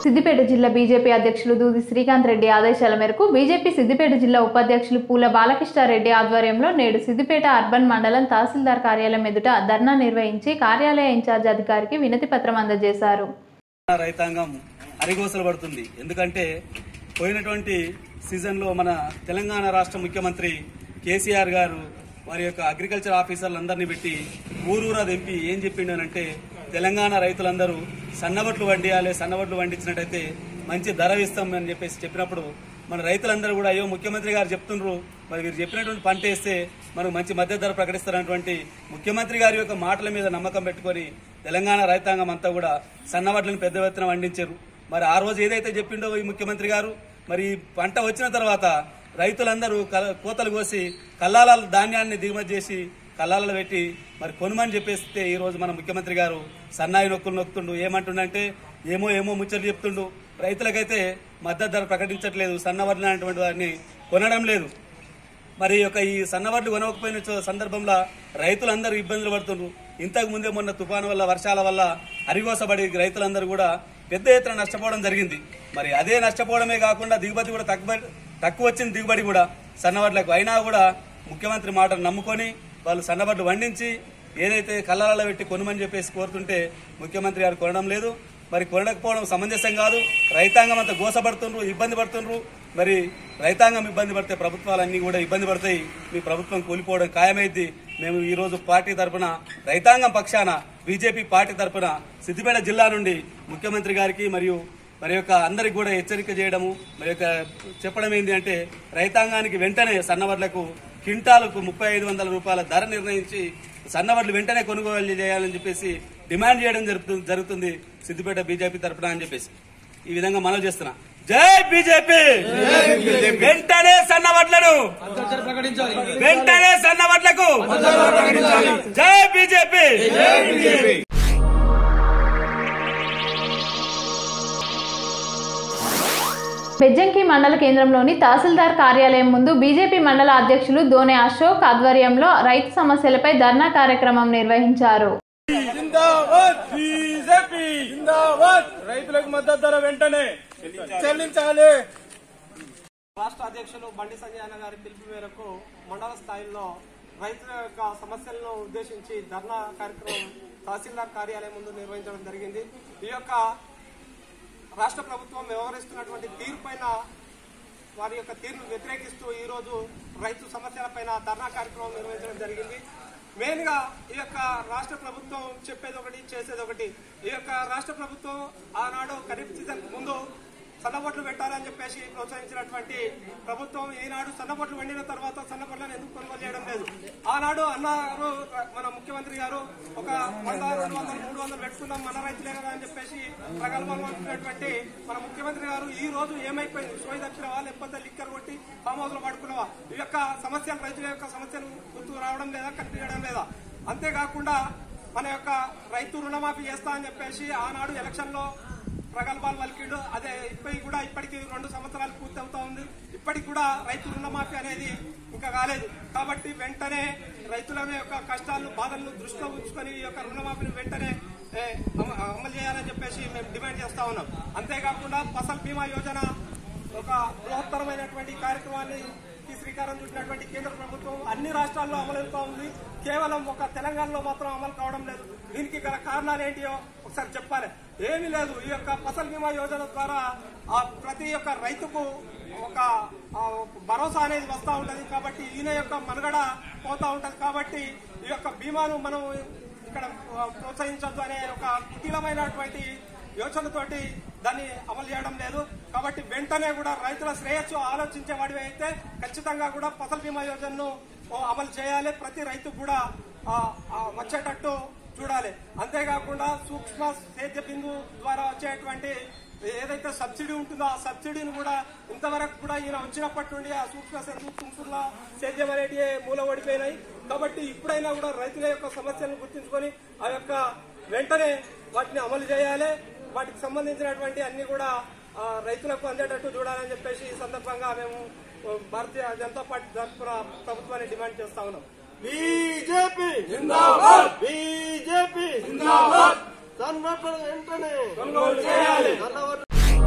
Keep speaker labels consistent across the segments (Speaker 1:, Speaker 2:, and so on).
Speaker 1: సిద్దిపేట జిల్లా బీజేపీ అధ్యక్షులు దూది శ్రీకాంత్ రెడ్డి ఆదేశాల మేరకు బీజేపీ సిద్దిపేట జిల్లా ఉపాధ్యక్షులు పూల బాలకృష్ణారెడ్డి ఆధ్వర్యంలో నేడు సిద్దిపేట అర్బన్ మండలం తహసీల్దార్ కార్యాలయం ఎదుట ధర్నా నిర్వహించి కార్యాలయ ఇన్ఛార్జ్ అధికారికి వినతి పత్రం అందజేశారు
Speaker 2: రైతాంగం అరిగోసలు పడుతుంది ఎందుకంటే పోయినటువంటి సీజన్లో మన తెలంగాణ రాష్ట్ర ముఖ్యమంత్రి కేసీఆర్ గారు వారి యొక్క అగ్రికల్చర్ ఆఫీసర్లందరినీ పెట్టి ఊరూరా దింపి ఏం చెప్పిండు అంటే తెలంగాణ రైతులందరూ సన్నబట్లు వండియాలి సన్నబట్లు వండించినట్టయితే మంచి ధర ఇస్తాం అని చెప్పేసి చెప్పినప్పుడు మన రైతులందరూ కూడా అయ్యో ముఖ్యమంత్రి గారు చెప్తుండ్రు మరి వీరు చెప్పినటువంటి పంట వేస్తే మనకు మంచి మద్దతు ధర ప్రకటిస్తారన్నటువంటి ముఖ్యమంత్రి గారి యొక్క మాటల మీద నమ్మకం పెట్టుకొని తెలంగాణ రైతాంగం అంతా కూడా సన్నవడ్లను పెద్ద ఎత్తున వండించారు మరి ఆ రోజు ఏదైతే చెప్పిండో ఈ ముఖ్యమంత్రి గారు మరి ఈ పంట వచ్చిన తర్వాత రైతులందరూ కల- కోతలు కోసి కల్లాల ధాన్యాన్ని దిగుమతి చేసి కల్లాలలో పెట్టి మరి కొనుమని చెప్పేస్తే ఈ రోజు మన ముఖ్యమంత్రి గారు సన్నాయి నొక్కులు నొక్కుతుండు ఏమంటుండంటే ఏమో ఏమో ముచ్చట్లు చెప్తుండు రైతులకైతే మద్దతు ధర ప్రకటించట్లేదు సన్నవడ్లు అనేటువంటి వారిని కొనడం లేదు మరి ఈ యొక్క ఈ సన్నవడ్లు కొనకపోయిన చో- సందర్భంలో రైతులందరూ ఇబ్బందులు పడుతున్నారు ఇంతకు ముందే మొన్న తుఫాను వల్ల వర్షాల వల్ల అరిగోసబడి రైతులందరూ కూడా పెద్ద ఎత్తున నష్టపోవడం జరిగింది మరి అదే నష్టపోవడమే కాకుండా దిగుబడి కూడా తక్కువ తక్కువ వచ్చింది దిగుబడి కూడా సన్నవడ్లకు అయినా కూడా ముఖ్యమంత్రి మాటను నమ్ముకొని వాళ్ళు సన్నబడ్లు వండించి ఏదైతే కళ్ళాలలో పెట్టి కొనమని చెప్పేసి కోరుతుంటే ముఖ్యమంత్రి గారు కొనడం లేదు మరి కొనకపోవడం సమంజసం కాదు రైతాంగం అంతా గోసపడుతుండ్రు ఇబ్బంది పడుతుండ్రు మరి రైతాంగం ఇబ్బంది పడితే ప్రభుత్వాలన్నీ కూడా ఇబ్బంది పడతాయి మీ ప్రభుత్వం కూలిపోవడం ఖాయమైంది మేము ఈ రోజు పార్టీ తరపున రైతాంగం పక్షాన బీజేపీ పార్టీ తరపున సిద్దిపేట జిల్లా నుండి ముఖ్యమంత్రి గారికి మరియు మరి యొక్క అందరికి కూడా హెచ్చరిక చేయడము మరి యొక్క చెప్పడం ఏంటి అంటే రైతాంగానికి వెంటనే సన్నవడ్లకు క్వింటాలకు ముప్పై ఐదు వందల రూపాయల ధర నిర్ణయించి సన్నవడ్లు వెంటనే కొనుగోలు చేయాలని చెప్పేసి డిమాండ్ చేయడం జరుగుతుంది జరుగుతుంది సిద్దిపేట బీజేపీ తరపున అని చెప్పేసి ఈ విధంగా మనవి చేస్తున్నా జై బీజేపీ వెంటనే సన్నవడ్లను వెంటనే సన్నవడ్లకు జై బీజేపీ
Speaker 1: బెజ్జంకి మండల కేంద్రంలోని తహసీల్దార్ కార్యాలయం ముందు బీజేపీ మండల అధ్యక్షులు దోనె అశోక్ ఆధ్వర్యంలో రైతు సమస్యలపై ధర్నా కార్యక్రమం నిర్వహించారు
Speaker 3: జిందాబాద్ బీజేపీ జిందాబాద్ రైతులకు మద్దతు ధర వెంటనే చెల్లించాలి
Speaker 4: రాష్ట్ర అధ్యక్షులు బండి సంజయ్ అన్న గారి పిలుపు మేరకు మండల స్థాయిలో రైతుల యొక్క సమస్యలను ఉద్దేశించి ధర్నా కార్యక్రమం తహసీల్దార్ కార్యాలయం ముందు నిర్వహించడం జరిగింది ఈ యొక్క రాష్ట్ర ప్రభుత్వం వ్యవహరిస్తున్నటువంటి తీరు పైన వారి యొక్క తీరును వ్యతిరేకిస్తూ ఈ రోజు రైతు సమస్యలపైన ధర్నా కార్యక్రమం నిర్వహించడం జరిగింది మెయిన్ గా ఈ యొక్క రాష్ట్ర ప్రభుత్వం చెప్పేది ఒకటి చేసేది ఒకటి ఈ యొక్క రాష్ట్ర ప్రభుత్వం ఆనాడు ఖరీఫ్ సీజన్ ముందు సన్నబొట్లు పెట్టాలని చెప్పేసి ప్రోత్సహించినటువంటి ప్రభుత్వం ఈనాడు సన్నబొట్లు వండిన తర్వాత సన్నబొట్లను ఎందుకు కొనుగోలు చేయడం లేదు ఆనాడు అన్నారు మన ముఖ్యమంత్రి గారు ఒక వంద రెండు వందలు మూడు వందలు పెట్టుకుందాం మన రైతులే కదా అని చెప్పేసి ప్రగల్భాలు పడుతున్నటువంటి మన ముఖ్యమంత్రి గారు ఈ రోజు ఏమైపోయింది సోయి దక్షిణవా లేకపోతే లిక్కర్ కొట్టి ఫామ్ హౌస్ లో పడుకున్నావా ఈ యొక్క సమస్యలు రైతుల యొక్క సమస్యలు గుర్తు రావడం లేదా కనిపించడం లేదా అంతేకాకుండా మన యొక్క రైతు రుణమాఫీ చేస్తా అని చెప్పేసి ఆనాడు ఎలక్షన్ లో ప్రగల్భాలు పలికిండు అదే ఇప్పటికి కూడా ఇప్పటికి రెండు సంవత్సరాలు పూర్తి అవుతా ఉంది ఇప్పటికి కూడా రైతు రుణమాఫీ అనేది ఇంకా కాలేదు కాబట్టి వెంటనే రైతుల యొక్క కష్టాలను బాధలను దృష్టిలో ఉంచుకొని ఈ యొక్క రుణమాఫీని వెంటనే ఏ, అమ- అమలు చేయాలని చెప్పేసి మేము డిమాండ్ చేస్తా ఉన్నాం అంతేకాకుండా ఫసల్ బీమా యోజన ఒక బృహత్తరమైనటువంటి కార్యక్రమాన్ని ఈ శ్రీకారం చుట్టినటువంటి కేంద్ర ప్రభుత్వం అన్ని రాష్ట్రాల్లో అమలవుతా ఉంది కేవలం ఒక తెలంగాణలో మాత్రం అమలు కావడం లేదు దీనికి గల కారణాలు ఏంటియో ఒకసారి చెప్పాలి ఏమీ లేదు ఈ యొక్క ఫసల్ బీమా యోజన ద్వారా ఆ ప్రతి ఒక్క రైతుకు ఒక ఆ, భరోసా అనేది వస్తూ ఉంటది కాబట్టి ఈయన యొక్క మనుగడ పోతా ఉంటది కాబట్టి ఈ యొక్క బీమాను మనం ఇక్కడ ఆ, ప్రోత్సహించొద్దు అనే ఒక కుటీలమైనటువంటి యోచనతోటి దాన్ని అమలు చేయడం లేదు కాబట్టి వెంటనే కూడా రైతుల శ్రేయస్సు ఆలోచించే వాడివి అయితే ఖచ్చితంగా కూడా ఫసల్ బీమా యోజనను ఓ అమలు చేయాలి ప్రతి రైతుకు కూడా ఆ, ఆ, వచ్చేటట్టు చూడాలి అంతేకాకుండా సూక్ష్మ సేద్య బిందు ద్వారా వచ్చేటువంటి ఏదైతే సబ్సిడీ ఉంటుందో ఆ సబ్సిడీని కూడా ఇంతవరకు కూడా ఈయన వచ్చినప్పటి నుండి ఆ సూక్ష్మ సేద్యం తుంపుల సేద్యం అనేటివి మూల ఓడిపోయినాయి కాబట్టి ఇప్పుడైనా కూడా రైతుల యొక్క సమస్యలను గుర్తించుకొని ఆ యొక్క వెంటనే వాటిని అమలు చేయాలి వాటికి సంబంధించినటువంటి అన్ని కూడా ఆ, రైతులకు అందేటట్టు చూడాలని చెప్పేసి ఈ సందర్భంగా మేము ఆ, భారతీయ జనతా పార్టీ తరఫున ప్రభుత్వాన్ని డిమాండ్ చేస్తా ఉన్నాం
Speaker 3: బీజేపీ జిందాబాద్ బీజేపీ జిందాబాద్ సన్నట్లు వెంటనే
Speaker 4: కొనుగోలు చేయాలి
Speaker 3: సన్నవడ్లు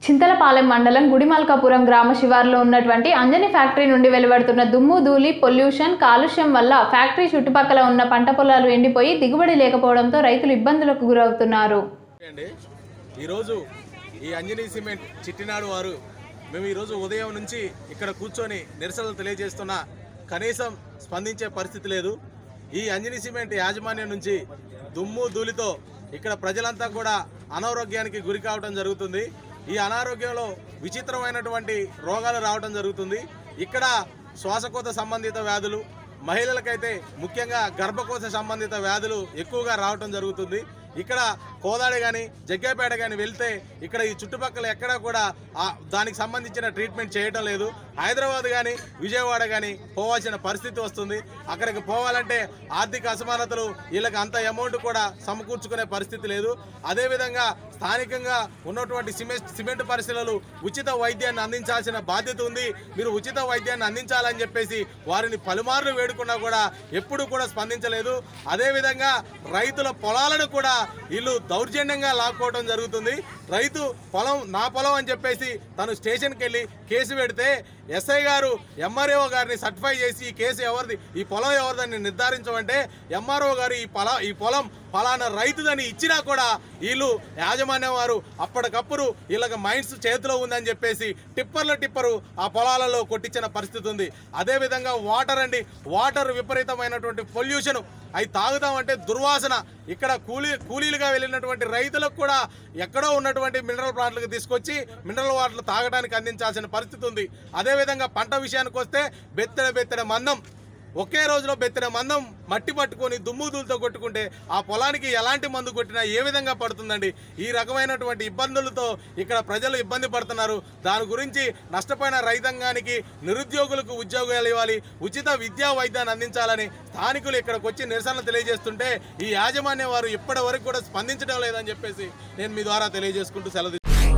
Speaker 1: చింతలపాలెం మండలం గుడిమల్కాపురం గ్రామ శివారులో ఉన్నటువంటి అంజని ఫ్యాక్టరీ నుండి వెలువడుతున్న దుమ్ము ధూళి పొల్యూషన్ కాలుష్యం వల్ల ఫ్యాక్టరీ చుట్టుపక్కల ఉన్న పంట పొలాలు ఎండిపోయి దిగుబడి లేకపోవడంతో రైతులు ఇబ్బందులకు గురవుతున్నారు
Speaker 3: అండి ఈరోజు ఈ అంజనీ సిమెంట్ చిట్టినాడు వారు మేము ఈరోజు ఉదయం నుంచి ఇక్కడ కూర్చొని నిరసనలు తెలియజేస్తున్నా కనీసం స్పందించే పరిస్థితి లేదు ఈ అంజనీ సిమెంట్ యాజమాన్యం నుంచి దుమ్ము ధూళితో ఇక్కడ ప్రజలంతా కూడా అనారోగ్యానికి గురి కావడం జరుగుతుంది ఈ అనారోగ్యంలో విచిత్రమైనటువంటి రోగాలు రావడం జరుగుతుంది ఇక్కడ శ్వాసకోశ సంబంధిత వ్యాధులు మహిళలకైతే ముఖ్యంగా గర్భకోశ సంబంధిత వ్యాధులు ఎక్కువగా రావటం జరుగుతుంది ఇక్కడ కోదాడ కానీ జగ్గేపేట కానీ వెళ్తే ఇక్కడ ఈ చుట్టుపక్కల ఎక్కడా కూడా ఆ దానికి సంబంధించిన ట్రీట్మెంట్ చేయటం లేదు హైదరాబాద్ కానీ విజయవాడ కానీ పోవాల్సిన పరిస్థితి వస్తుంది అక్కడికి పోవాలంటే ఆర్థిక అసమానతలు వీళ్ళకి అంత అమౌంట్ కూడా సమకూర్చుకునే పరిస్థితి లేదు అదేవిధంగా స్థానికంగా ఉన్నటువంటి సిమెంట్ సిమెంట్ పరిశ్రమలు ఉచిత వైద్యాన్ని అందించాల్సిన బాధ్యత ఉంది మీరు ఉచిత వైద్యాన్ని అందించాలని చెప్పేసి వారిని పలుమార్లు వేడుకున్నా కూడా ఎప్పుడు కూడా స్పందించలేదు అదేవిధంగా రైతుల పొలాలను కూడా వీళ్ళు దౌర్జన్యంగా లాక్కోవడం జరుగుతుంది రైతు పొలం నా పొలం అని చెప్పేసి తను స్టేషన్కి వెళ్ళి కేసు పెడితే ఎస్ఐ గారు ఎంఆర్ఓ గారిని సర్టిఫై చేసి ఈ కేసు ఎవరిది ఈ పొలం ఎవరిదని నిర్ధారించమంటే ఎంఆర్ఓ గారు ఈ పొల ఈ పొలం ఫలానా రైతుదని ఇచ్చినా కూడా వీళ్ళు యాజమాన్యం వారు అప్పటికప్పుడు వీళ్ళకి మైండ్స్ చేతిలో ఉందని చెప్పేసి టిప్పర్ల టిప్పరు ఆ పొలాలలో కొట్టించిన పరిస్థితి ఉంది అదేవిధంగా వాటర్ అండి వాటర్ విపరీతమైనటువంటి పొల్యూషన్ అవి తాగుదామంటే దుర్వాసన ఇక్కడ కూలీ కూలీలుగా వెళ్ళినటువంటి రైతులకు కూడా ఎక్కడో ఉన్నటువంటి మినరల్ ప్లాంట్లకు తీసుకొచ్చి మినరల్ వాటర్ తాగడానికి అందించాల్సిన పరిస్థితి ఉంది అదేవిధంగా పంట విషయానికి వస్తే బెత్తెడ బెత్తెడ మందం ఒకే రోజులో బెత్తిన మందం మట్టి పట్టుకొని దుమ్ము దూలతో కొట్టుకుంటే ఆ పొలానికి ఎలాంటి మందు కొట్టినా ఏ విధంగా పడుతుందండి ఈ రకమైనటువంటి ఇబ్బందులతో ఇక్కడ ప్రజలు ఇబ్బంది పడుతున్నారు దాని గురించి నష్టపోయిన రైతాంగానికి నిరుద్యోగులకు ఉద్యోగాలు ఇవ్వాలి ఉచిత విద్యా వైద్యాన్ని అందించాలని స్థానికులు ఇక్కడికి వచ్చి నిరసనలు తెలియజేస్తుంటే ఈ యాజమాన్యం వారు ఇప్పటి వరకు కూడా స్పందించడం లేదని చెప్పేసి నేను మీ ద్వారా తెలియజేసుకుంటూ సెలవు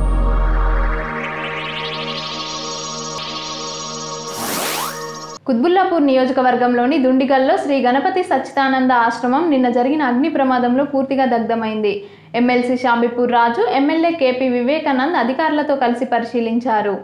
Speaker 1: కుత్బుల్లాపూర్ నియోజకవర్గంలోని దుండిగల్లో శ్రీ గణపతి సచ్చిదానంద ఆశ్రమం నిన్న జరిగిన అగ్ని ప్రమాదంలో పూర్తిగా దగ్ధమైంది MLC Shambipur Raju MLA KP Vivekanand అధికారులతో కలిసి పరిశీలించారు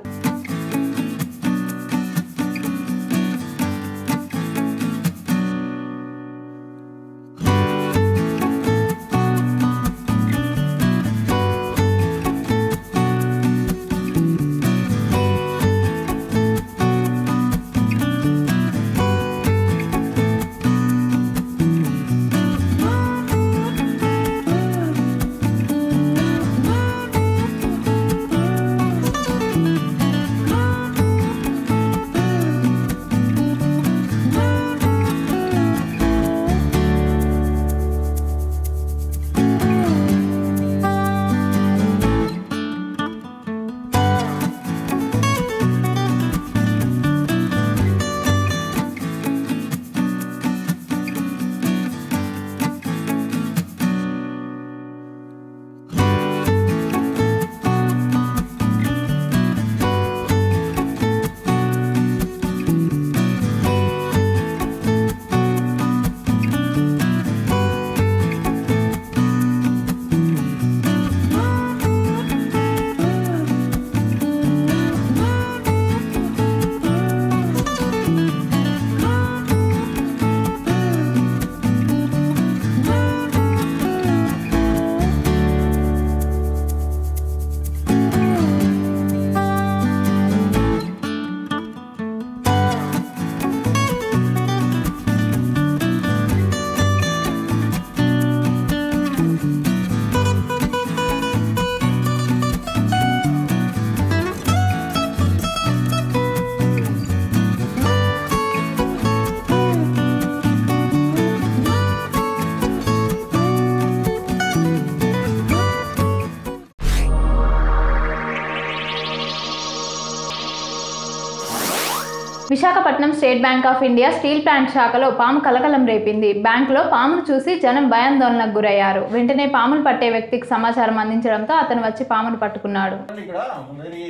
Speaker 1: Visakhapatnam state bank of India steel plant శాఖలో పాము కలకలం రేపింది బ్యాంకులో పామును చూసి జనం భయాందోళనకు గురయ్యారు వెంటనే పాములు పట్టే వ్యక్తికి సమాచారం అందించడంతో అతను వచ్చి పామును పట్టుకున్నాడు
Speaker 5: ఇక్కడ ముందరి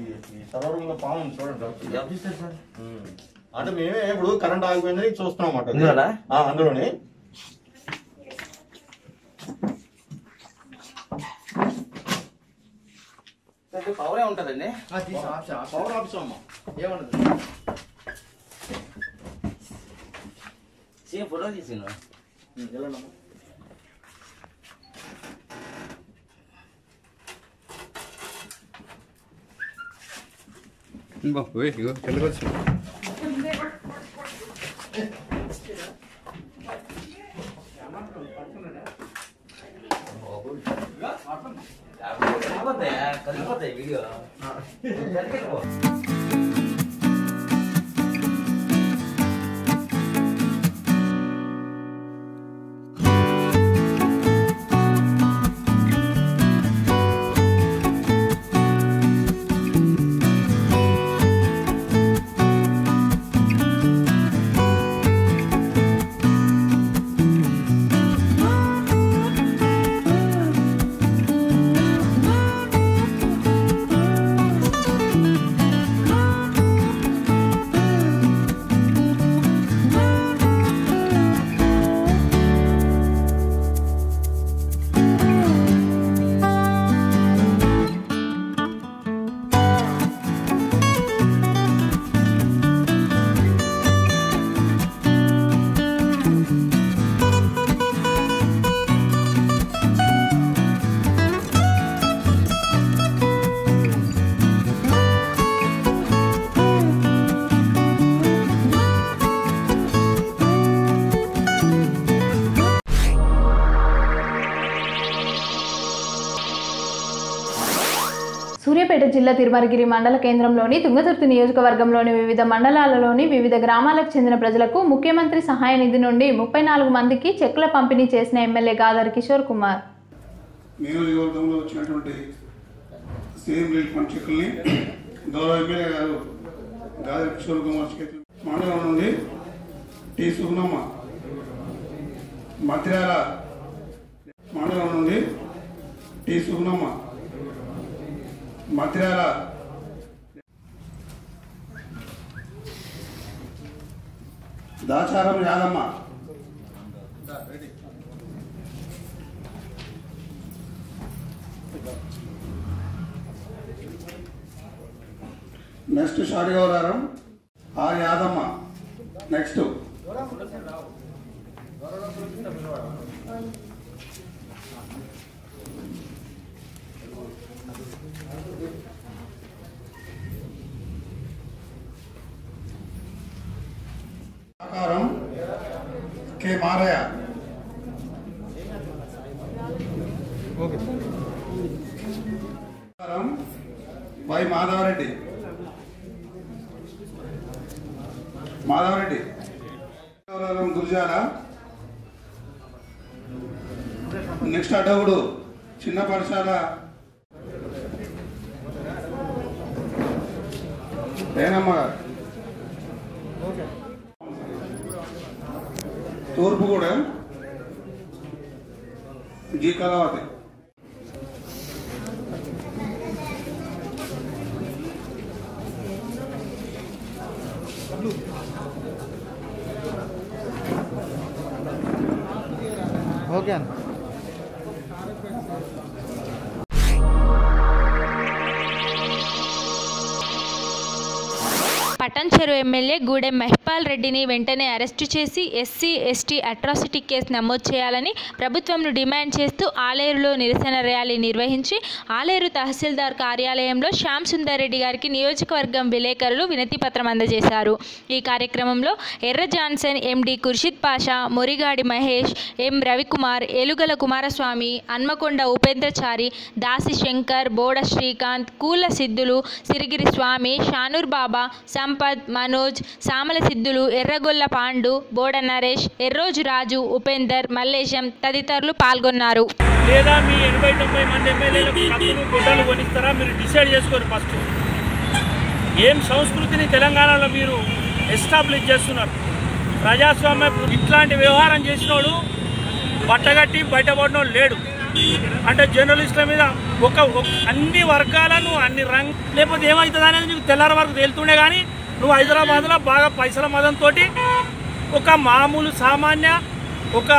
Speaker 5: ఈ సర్వర్ రూమ్ లో పాము ఉంది చూడండి ఉమ్. అంటే మేమే ఇప్పుడు కరెంట్ ఆగిపోయిందని చూస్తున్నాం అన్నమాట ఆ, అందులోనే
Speaker 6: పవరే ఉంటుందండి
Speaker 5: పవర్ ఆఫీస్ అమ్మా
Speaker 6: ఏమన్నది సేమ్ ఫోటో తీసిన
Speaker 5: వెళ్ళండి
Speaker 6: కలిగిపోతాయి వీడియో
Speaker 1: సూర్యాపేట జిల్లా తిరుమలగిరి మండల కేంద్రంలోని తుంగతుర్తి నియోజకవర్గంలోని వివిధ మండలాలలోని వివిధ గ్రామాలకు చెందిన ప్రజలకు ముఖ్యమంత్రి సహాయ నిధి నుండి ముప్పై నాలుగు మందికి చెక్కుల పంపిణీ చేసిన ఎమ్మెల్యే గాదర్ కిషోర్ కుమార్
Speaker 7: నియోజకవర్గంలో వచ్చినటువంటి సీఎం రిలీఫ్ ఫండ్ చెక్కుల్ని గౌరవ ఎమ్మెల్యే గారు గాదరి కిషోర్ కుమార్ చేతులు మండలం నుండి టి సుగుణమ్మ మంత్ర్యాల మండలం నుండి T Sugunamma Mantryala Dacharam Yadamma next Shadigouraram R Yadamma next Akaram K Maraiah Akaram Y Madhavareddy Madhavareddy Gouravaram Gurijala next Addagudu చిన్న పాఠశాల రేణమ్మ గారు తూర్పుగూడెం జీ కళావతి
Speaker 8: ఓకే అన్న
Speaker 9: పటాన్చెరు ఎమ్మెల్యే గూడెం మహిపాల్ రెడ్డిని వెంటనే అరెస్టు చేసి ఎస్సీ ఎస్టీ అట్రాసిటీ కేసు నమోదు చేయాలని ప్రభుత్వంను డిమాండ్ చేస్తూ ఆలేరులో నిరసన ర్యాలీ నిర్వహించి ఆలేరు తహసీల్దార్ కార్యాలయంలో శ్యామ్ సుందర్ రెడ్డి గారికి నియోజకవర్గం విలేకరులు వినతి పత్రం అందజేశారు ఈ కార్యక్రమంలో Erra Johnson MD Khurshid Pasha Morigadi Mahesh M Ravikumar Elugala Kumaraswamy Hanmakonda Upendrachari Dasi Shankar Boda Srikanth Koola Siddhulu Sirigiri స్వామి షానూర్ బాబా సంపత్ మనోజ్ సామల సిద్ధులు ఎర్రగొల్ల పాండు బోడ నరేష్ ఎర్రోజు రాజు ఉపేందర్ మల్లేశం తదితరులు పాల్గొన్నారు
Speaker 10: లేదా మీ ఎనభై తొంభై మంది ఎమ్మెల్యేలకు కత్తులు గుడ్డలు కొనిస్తారా మీరు డిసైడ్ చేసుకోరు ఫస్ట్ ఏం సంస్కృతిని తెలంగాణలో మీరు ఎస్టాబ్లిష్ చేస్తున్నారు ప్రజాస్వామ్య ఇట్లాంటి వ్యవహారం చేసినోడు బట్టగట్టి బయటపడినోడు లేడు అంటే జర్నలిస్టుల మీద ఒక ఒక- అన్ని వర్గాలను అన్ని రంగ్ లేకపోతే ఏమవుతుంది అనేది నీకు తెల్లారి వరకు తేలుతుండే కానీ నువ్వు హైదరాబాద్లో బాగా పైసల మదంతో ఒక మామూలు సామాన్య ఒక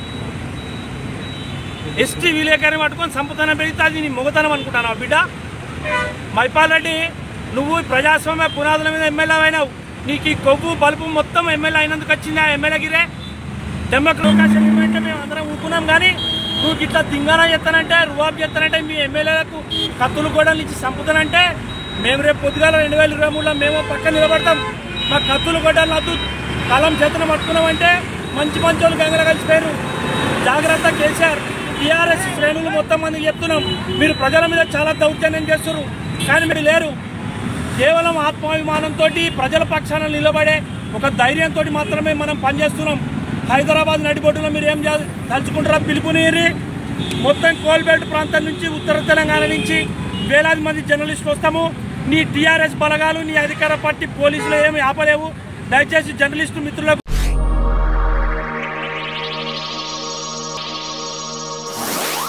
Speaker 10: ఎస్టీ విలేకరిని పట్టుకొని సంపదనం పెరిగితే అది నీ మొగతనం అనుకుంటాను బిడ్డ మైపాల్ రెడ్డి నువ్వు ప్రజాస్వామ్య పునాదుల మీద ఎమ్మెల్యే అయినావు నీకు ఈ కొవ్వు బలుపు మొత్తం ఎమ్మెల్యే అయినందుకు వచ్చింది ఆ ఎమ్మెల్యే గిరే డెమ్మకు అవకాశం ఇవ్వమంటే మేము అందరం ఊపుకున్నాం కానీ నువ్వు ఇట్లా దింగానా చేస్తానంటే రువాబ్ చేస్తానంటే మీ ఎమ్మెల్యేలకు కత్తులు కూడా ఇచ్చి చంపుతానంటే మేము రేపు పొద్దుగాల రెండు వేల ఇరవై మూడులో మేము పక్కన నిలబడతాం మా కత్తులు గొడ్డలు నద్దు కలం చేతన పట్టుకున్నామంటే మంచి మంచి వాళ్ళు గంగల కలిసిపోయారు జాగ్రత్త కేసీఆర్ టీఆర్ఎస్ శ్రేణులు మొత్తం మందికి చెప్తున్నాం మీరు ప్రజల మీద చాలా దౌర్జన్యం చేస్తున్నారు కానీ మీరు లేరు కేవలం ఆత్మాభిమానంతో ప్రజల పక్షాన నిలబడే ఒక ధైర్యంతో మాత్రమే మనం పనిచేస్తున్నాం హైదరాబాద్ నడిబొడ్డులో మీరు ఏం చే- తలుచుకుంటారా పిలుపునీరి మొత్తం కోల్బెల్ట్ ప్రాంతం నుంచి ఉత్తర తెలంగాణ నుంచి వేలాది మంది జర్నలిస్టులు వస్తాము నీ టీఆర్ఎస్ బలగాలు నీ అధికార పార్టీ పోలీసులు ఏమి ఆపలేవు దయచేసి జర్నలిస్టు మిత్రులకు